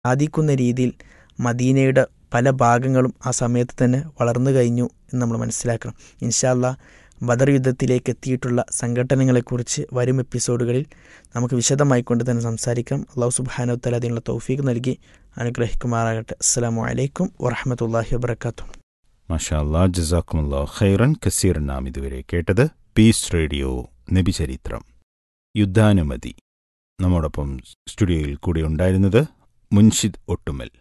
സാധിക്കുന്ന രീതിയിൽ മദീനയുടെ പല ഭാഗങ്ങളും ആ സമയത്ത് തന്നെ വളർന്നു കഴിഞ്ഞു എന്ന് നമ്മൾ മനസ്സിലാക്കണം ഇൻഷാല്ല ബദർ യുദ്ധത്തിലേക്ക് എത്തിയിട്ടുള്ള സംഘടനകളെക്കുറിച്ച് വരും എപ്പിസോഡുകളിൽ നമുക്ക് വിശദമായി കൊണ്ട് തന്നെ സംസാരിക്കാം അള്ളാഹു സുബാനോത്തല അതിനുള്ള തൗഫീഖ് നൽകി അനുഗ്രഹിക്കുമാറാകട്ടെ അസ്സാം വലൈക്കും വറഹമത്തല്ലാഹി വാബർക്കാത്തു മാഷാ അല്ലാ ജസാക്കുമുല്ലാ ഖൈറൻ കസീർ നാം ഇതുവരെ കേട്ടത് പീസ് റേഡിയോ നബിചരിത്രം യുദ്ധാനുമതി നമ്മോടൊപ്പം സ്റ്റുഡിയോയിൽ കൂടെ ഉണ്ടായിരുന്നത് മുൻഷിദ് ഒട്ടുമൽ